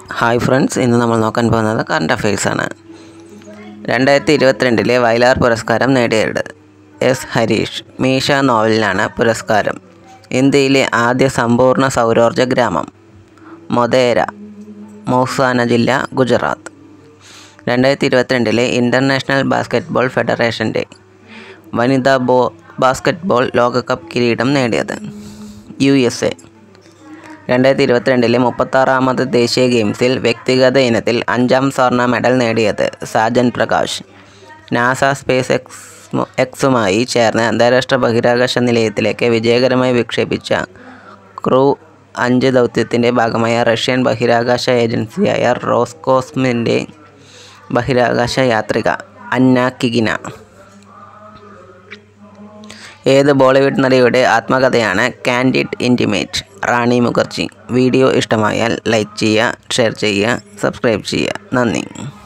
hi friends ഇന്ന് നമ്മൾ നോക്കാൻ പോകുന്നത് കറണ്ട് അഫയേഴ്സ് ആണ് രണ്ടായിരത്തി ഇരുപത്തിരണ്ടിലെ വയലാർ പുരസ്കാരം നേടിയത് എസ് ഹരീഷ് മീഷ നോവലിനാണ് പുരസ്കാരം ഇന്ത്യയിലെ ആദ്യ സമ്പൂർണ്ണ സൗരോർജ ഗ്രാമം മൊതേര മൗസാന ജില്ല ഗുജറാത്ത് രണ്ടായിരത്തി ഇരുപത്തിരണ്ടിലെ ഇൻ്റർനാഷണൽ ബാസ്ക്കറ്റ്ബോൾ ഫെഡറേഷൻ്റെ വനിതാ ബോ ബാസ്ക്കറ്റ്ബോൾ ലോകകപ്പ് കിരീടം നേടിയത് യു എസ് എ രണ്ടായിരത്തി ഇരുപത്തിരണ്ടിലെ മുപ്പത്താറാമത് ദേശീയ ഗെയിംസിൽ വ്യക്തിഗത ഇനത്തിൽ അഞ്ചാം സ്വർണ്ണ മെഡൽ നേടിയത് Sajan Prakash NASA space X എക്സുമായി ചേർന്ന് അന്താരാഷ്ട്ര ബഹിരാകാശ നിലയത്തിലേക്ക് വിജയകരമായി വിക്ഷേപിച്ച ക്രൂ അഞ്ച് ദൗത്യത്തിൻ്റെ ഭാഗമായ റഷ്യൻ ബഹിരാകാശ ഏജൻസിയായ റോസ്കോസ്മിൻ്റെ ബഹിരാകാശ യാത്രിക അന്ന കിഗിന ഏത് ബോളിവുഡ് നടിയുടെ ആത്മകഥയാണ് candid intimate Rani Mukherjee video ഇഷ്ടമായാൽ ലൈക്ക് ചെയ്യുക ഷെയർ ചെയ്യുക സബ്സ്ക്രൈബ് ചെയ്യുക നന്ദി